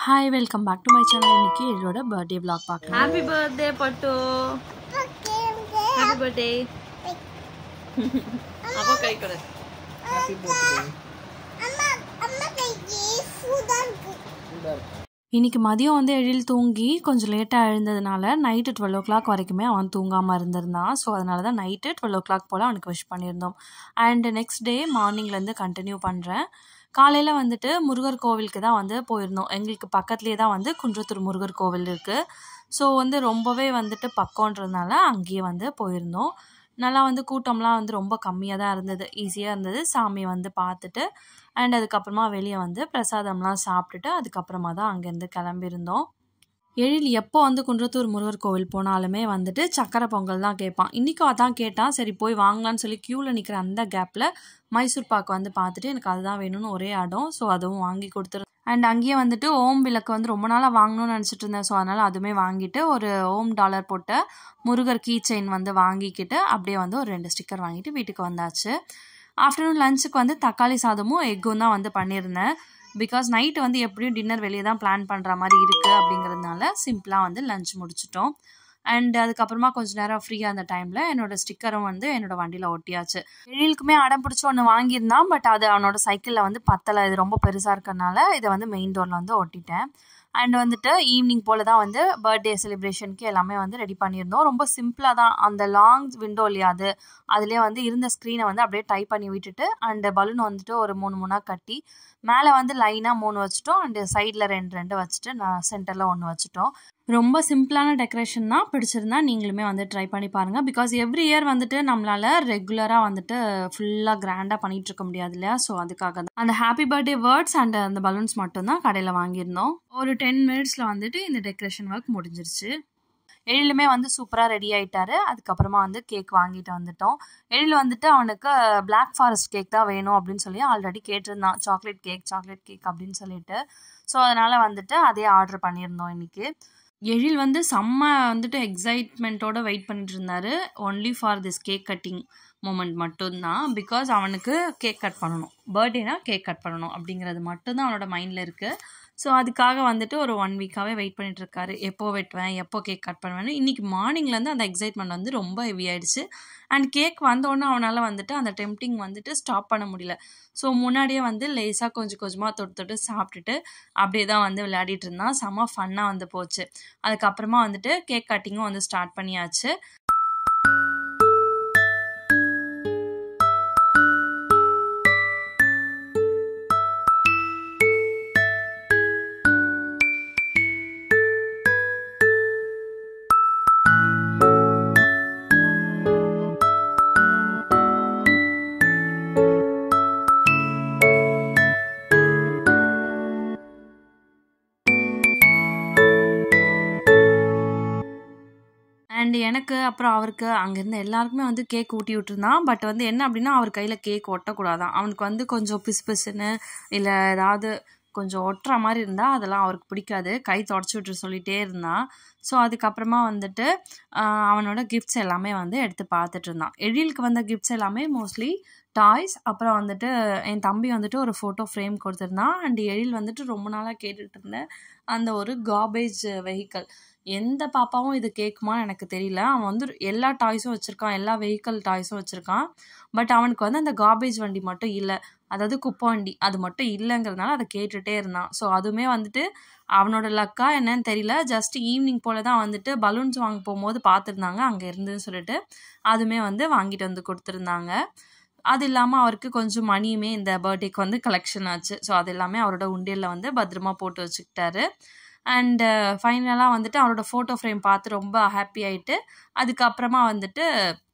hi welcome back to my channel இன்னைக்கு என்னோட birthday vlog பார்க்கலாம் ஹாப்பி பர்த்டே பட்டு ஹாப்பி பர்த்டே அப்பா கை கொடு இன்னைக்கு மதியம் வந்து எழில் தூங்கி கொஞ்சம் லேட்டாக எழுந்ததுனால நைட்டு டுவெல் ஓ கிளாக் வரைக்குமே அவன் தூங்காமல் இருந்திருந்தான் ஸோ அதனால தான் நைட்டு டுவெல் ஓ கிளாக் போல் அவனுக்கு விஷ் பண்ணியிருந்தோம் அண்ட் நெக்ஸ்ட் டே மார்னிங்லேருந்து கண்டினியூ பண்ணுறேன் காலையில் வந்துட்டு முருகர் கோவிலுக்கு தான் வந்து போயிருந்தோம் எங்களுக்கு பக்கத்துலேயே தான் வந்து குன்றத்தூர் முருகர் கோவில் இருக்குது ஸோ வந்து ரொம்பவே வந்துட்டு பக்கம்ன்றதுனால அங்கேயே வந்து போயிருந்தோம் நல்லா வந்து கூட்டம்லாம் வந்து ரொம்ப கம்மியாக தான் இருந்தது ஈஸியாக இருந்தது சாமியை வந்து பார்த்துட்டு அண்ட் அதுக்கப்புறமா வெளியே வந்து பிரசாதம்லாம் சாப்பிட்டுட்டு அதுக்கப்புறமா தான் அங்கேருந்து கிளம்பியிருந்தோம் எழில் எப்போ வந்து குன்றத்தூர் முருகர் கோவில் போனாலுமே வந்துட்டு சக்கரை பொங்கல் தான் கேட்பான் இன்றைக்கும் அதான் கேட்டான் சரி போய் வாங்கலான்னு சொல்லி க்யூவில் நிற்கிற அந்த கேப்பில் மைசூர் பாக்கு வந்து பார்த்துட்டு எனக்கு அதுதான் வேணும்னு ஒரே ஆடம் ஸோ அதுவும் வாங்கி கொடுத்துரு அண்ட் அங்கேயே வந்துட்டு ஓம் விளக்கு வந்து ரொம்ப நாளாக வாங்கணும்னு நினச்சிட்டு இருந்தேன் ஸோ அதனால் அதுவுமே வாங்கிட்டு ஒரு ஓம் டாலர் போட்ட முருகர் கீ செயின் வந்து வாங்கிக்கிட்டு அப்படியே வந்து ஒரு ரெண்டு ஸ்டிக்கர் வாங்கிட்டு வீட்டுக்கு வந்தாச்சு ஆஃப்டர்நூன் லஞ்சுக்கு வந்து தக்காளி சாதமும் எக்கும் தான் வந்து பண்ணியிருந்தேன் பிகாஸ் நைட்டு வந்து எப்படியும் டின்னர் வெளியே தான் பிளான் பண்ணுற மாதிரி இருக்குது அப்படிங்கிறதுனால சிம்பிளாக வந்து லஞ்ச் முடிச்சிட்டோம் அண்ட் அதுக்கப்புறமா கொஞ்ச நேரம் ஃப்ரீயாக இருந்த டைமில் என்னோட ஸ்டிக்கரும் வந்து என்னோட வண்டியில் ஒட்டியாச்சு எழிலுக்குமே அடம் பிடிச்சி ஒன்று வாங்கியிருந்தான் பட் அது அவனோட சைக்கிளில் வந்து பத்தலை இது ரொம்ப பெருசாக இருக்கறனால இதை வந்து மெயின் டோரில் வந்து ஒட்டிட்டேன் அண்ட் வந்துட்டு ஈவினிங் போல் தான் வந்து பர்த்டே செலிப்ரேஷனுக்கு எல்லாமே வந்து ரெடி பண்ணியிருந்தோம் ரொம்ப சிம்பிளாக தான் அந்த லாங் விண்டோ இல்லையா அது அதுலேயே வந்து இருந்த ஸ்க்ரீனை வந்து அப்படியே டைப் பண்ணி விட்டுட்டு அண்ட் பலூன் வந்துட்டு ஒரு மூணு மூணாக கட்டி மேலே வந்து லைனாக மூணு வச்சுட்டோம் அண்டு சைடில் ரெண்டு ரெண்டு வச்சுட்டு நான் சென்டரில் ஒன்று வச்சுட்டோம் ரொம்ப சிம்பிளான டெக்கரேஷன் தான் பிடிச்சிருந்தா நீங்களுமே வந்து ட்ரை பண்ணி பாருங்கள் பிகாஸ் எவ்ரி இயர் வந்துட்டு நம்மளால் ரெகுலராக வந்துட்டு ஃபுல்லாக கிராண்டாக பண்ணிகிட்டு இருக்க முடியாது இல்லையா ஸோ அதுக்காக தான் அந்த ஹாப்பி பர்த்டே வேர்ட்ஸ் அண்ட் அந்த பலூன்ஸ் மட்டும்தான் கடையில் வாங்கியிருந்தோம் ஒரு டென் மினிட்ஸில் வந்துட்டு இந்த டெக்கரேஷன் ஒர்க் முடிஞ்சிருச்சு எழிலுமே வந்து சூப்பராக ரெடி ஆயிட்டாரு அதுக்கப்புறமா வந்து கேக் வாங்கிட்டு வந்துட்டோம் எழில் வந்துட்டு அவனுக்கு பிளாக் ஃபாரஸ்ட் கேக் தான் வேணும் அப்படின்னு சொல்லி ஆல்ரெடி கேட்டிருந்தான் சாக்லேட் கேக் சாக்லேட் கேக் அப்படின்னு சொல்லிட்டு ஸோ அதனால் வந்துட்டு அதே ஆர்டர் பண்ணியிருந்தோம் இன்னைக்கு எழில் வந்து செம்ம வந்துட்டு எக்ஸைட்மெண்ட்டோட வெயிட் பண்ணிட்டு இருந்தாரு only for this cake cutting moment மட்டும்தான் பிகாஸ் அவனுக்கு கேக் கட் பண்ணணும் பர்த்டேனா கேக் கட் பண்ணணும் அப்படிங்கிறது மட்டும்தான் அவனோட மைண்டில் இருக்குது ஸோ அதுக்காக வந்துட்டு ஒரு ஒன் வீக்காகவே வெயிட் பண்ணிட்டு இருக்காரு எப்போ வெட்டுவேன் எப்போ கேக் கட் பண்ணுவேன்னு இன்றைக்கி மார்னிங்லேருந்து அந்த எக்ஸைட்மெண்ட் வந்து ரொம்ப ஹெவி ஆயிடுச்சு அண்ட் கேக் வந்தோடனே அவனால் வந்துட்டு அந்த டெம்டிங் வந்துட்டு ஸ்டாப் பண்ண முடியல ஸோ முன்னாடியே வந்து லேசாக கொஞ்சம் கொஞ்சமாக தொட்டு தொட்டு சாப்பிட்டுட்டு அப்படியே தான் வந்து விளையாடிட்டு இருந்தான் செம்ம ஃபன்னாக வந்து போச்சு அதுக்கப்புறமா வந்துட்டு கேக் கட்டிங்கும் வந்து ஸ்டார்ட் பண்ணியாச்சு அண்ட் எனக்கு அப்புறம் அவருக்கு அங்கேருந்து எல்லாருக்குமே வந்து கேக் ஊட்டி விட்டுருந்தான் பட் வந்து என்ன அப்படின்னா அவர் கையில் கேக் ஒட்டக்கூடாதான் அவனுக்கு வந்து கொஞ்சம் பிசு பிசுன்னு இல்லை ஏதாவது கொஞ்சம் ஒட்டுற மாதிரி இருந்தால் அதெல்லாம் அவருக்கு பிடிக்காது கை தொடச்சி விட்டு சொல்லிகிட்டே இருந்தான் ஸோ அதுக்கப்புறமா வந்துட்டு ஆஹ், அவனோட கிஃப்ட்ஸ் எல்லாமே வந்து எடுத்து பார்த்துட்டு இருந்தான் எழிலுக்கு வந்த கிஃப்ட்ஸ் எல்லாமே மோஸ்ட்லி டாய்ஸ் அப்புறம் வந்துட்டு என் தம்பி வந்துட்டு ஒரு ஃபோட்டோ ஃப்ரேம் கொடுத்துருந்தான் அண்ட் எழில் வந்துட்டு ரொம்ப நாளாக கேட்டுட்டு இருந்த அந்த ஒரு கார்பேஜ் வெஹிக்கல் எந்த பாப்பாவும் இது கேட்குமான்னு எனக்கு தெரியல அவன் வந்து எல்லா டாய்ஸும் வச்சுருக்கான் எல்லா வெஹிக்கல் டாய்ஸும் வச்சுருக்கான் பட் அவனுக்கு வந்து அந்த கார்பேஜ் வண்டி மட்டும் இல்லை அதாவது குப்பை வண்டி அது மட்டும் இல்லைங்கிறதுனால அதை கேட்டுகிட்டே இருந்தான் ஸோ அதுவுமே வந்துட்டு அவனோட லக்கா என்னன்னு தெரியல ஜஸ்ட் ஈவினிங் போல் தான் வந்துட்டு பலூன்ஸ் வாங்க போகும்போது பார்த்துருந்தாங்க அங்கே இருந்துன்னு சொல்லிட்டு அதுவுமே வந்து வாங்கிட்டு வந்து கொடுத்துருந்தாங்க அது இல்லாமல் அவருக்கு கொஞ்சம் மணியுமே இந்த பர்த்டேக்கு வந்து கலெக்ஷன் ஆச்சு ஸோ அது எல்லாமே அவரோட உண்டியலில் வந்து பத்திரமா போட்டு வச்சுக்கிட்டாரு அண்டு ஃபைனலாக வந்துட்டு அவரோட ஃபோட்டோ ஃப்ரேம் பார்த்து ரொம்ப ஹாப்பி ஆயிட்டு அதுக்கப்புறமா வந்துட்டு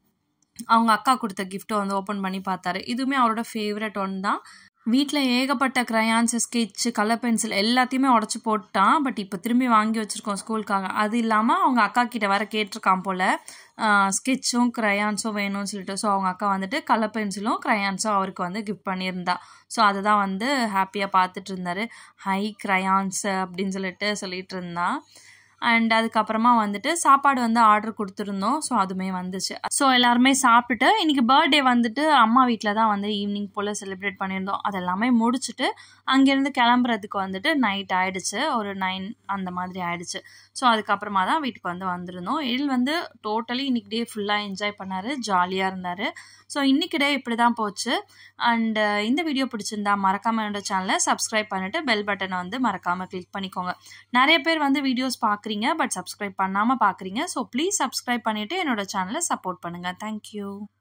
அவங்க அக்கா கொடுத்த கிஃப்ட்டை வந்து ஓப்பன் பண்ணி பார்த்தாரு இதுவுமே அவரோட ஃபேவரட் ஒன் தான் வீட்டில் ஏகப்பட்ட க்ரையான்ஸ் ஸ்கெட்ச் கலர் பென்சில் எல்லாத்தையுமே உடச்சி போட்டான் பட் இப்போ திரும்பி வாங்கி வச்சுருக்கோம் ஸ்கூலுக்காக அது இல்லாமல் அவங்க அக்கா கிட்ட வேற கேட்டிருக்கான் போல் ஸ்கெட்சும் க்ரையான்ஸும் வேணும்னு சொல்லிட்டு ஸோ அவங்க அக்கா வந்துட்டு கலர் பென்சிலும் க்ரையான்ஸும் அவருக்கு வந்து கிஃப்ட் பண்ணியிருந்தா ஸோ அதை தான் வந்து ஹாப்பியாக பார்த்துட்டு இருந்தாரு ஹை க்ரையான்ஸ் அப்படின்னு சொல்லிட்டு சொல்லிட்டு இருந்தான் அண்ட் அதுக்கப்புறமா வந்துட்டு சாப்பாடு வந்து ஆர்டர் கொடுத்துருந்தோம் ஸோ அதுவுமே வந்துச்சு ஸோ எல்லாருமே சாப்பிட்டுட்டு இன்னைக்கு பர்த்டே வந்துட்டு அம்மா வீட்டில் தான் வந்து ஈவினிங் போல் செலிப்ரேட் பண்ணியிருந்தோம் அதெல்லாமே முடிச்சுட்டு அங்கேருந்து கிளம்புறதுக்கு வந்துட்டு நைட் ஆயிடுச்சு ஒரு நைன் அந்த மாதிரி ஆயிடுச்சு ஸோ அதுக்கப்புறமா தான் வீட்டுக்கு வந்து வந்திருந்தோம் எழில் வந்து டோட்டலி இன்னைக்கு டே ஃபுல்லாக என்ஜாய் பண்ணார் ஜாலியாக இருந்தார் ஸோ இன்னைக்கு டே இப்படி தான் போச்சு அண்டு இந்த வீடியோ பிடிச்சிருந்தா மறக்காமல் என்னோட சேனலை சப்ஸ்கிரைப் பண்ணிவிட்டு பெல் பட்டனை வந்து மறக்காமல் கிளிக் பண்ணிக்கோங்க நிறைய பேர் வந்து வீடியோஸ் பார்க்குறீங்க பட் சப்ஸ்கிரைப் பண்ணாமல் பார்க்குறீங்க ஸோ ப்ளீஸ் சப்ஸ்கிரைப் பண்ணிவிட்டு என்னோட சேனலை சப்போர்ட் பண்ணுங்கள் தேங்க்யூ